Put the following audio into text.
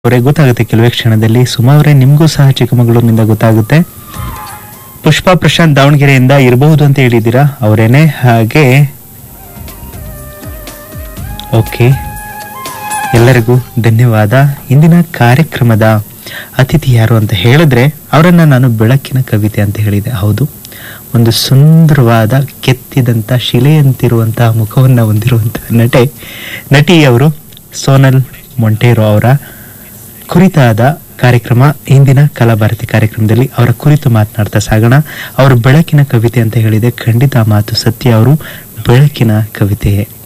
ಅವರೇ ಗೊತ್ತಾಗುತ್ತೆ ಕೆಲವೇ ಕ್ಷಣದಲ್ಲಿ ಸುಮಾ ಅವರೇ ನಿಮಗೂ ಸಹ ಚಿಕ್ಕಮಗಳೂರಿನಿಂದ ಗೊತ್ತಾಗುತ್ತೆ ಪುಷ್ಪಾ ಪ್ರಶಾಂತ್ ದಾವಣಗೆರೆಯಿಂದ ಇರಬಹುದು ಅಂತ ಹೇಳಿದ್ದೀರಾ ಅವರೇನೆ ಹಾಗೆ ಓಕೆ ಎಲ್ಲರಿಗೂ ಧನ್ಯವಾದ ಇಂದಿನ ಕಾರ್ಯಕ್ರಮದ ಅತಿಥಿ ಯಾರು ಅಂತ ಹೇಳಿದ್ರೆ ಅವರನ್ನ ನಾನು ಬೆಳಕಿನ ಕವಿತೆ ಅಂತ ಹೇಳಿದೆ ಹೌದು ಒಂದು ಸುಂದರವಾದ ಕೆತ್ತಿದಂತ ಶಿಲೆಯಂತಿರುವಂತಹ ಮುಖವನ್ನ ಹೊಂದಿರುವಂತಹ ನಟೆ ನಟಿ ಅವರು ಸೋನಲ್ ಮೊಂಟೇರೋ ಅವರ ಕುರಿತಾದ ಕಾರ್ಯಕ್ರಮ ಇಂದಿನ ಕಲಾಭಾರತಿ ಕಾರ್ಯಕ್ರಮದಲ್ಲಿ ಅವರ ಕುರಿತು ಮಾತನಾಡ್ತಾ ಸಾಗೋಣ ಅವರು ಬೆಳಕಿನ ಕವಿತೆ ಅಂತ ಹೇಳಿದೆ ಖಂಡಿತ ಆ ಮಾತು ಸತ್ಯ ಅವರು ಬೆಳಕಿನ ಕವಿತೆಯೇ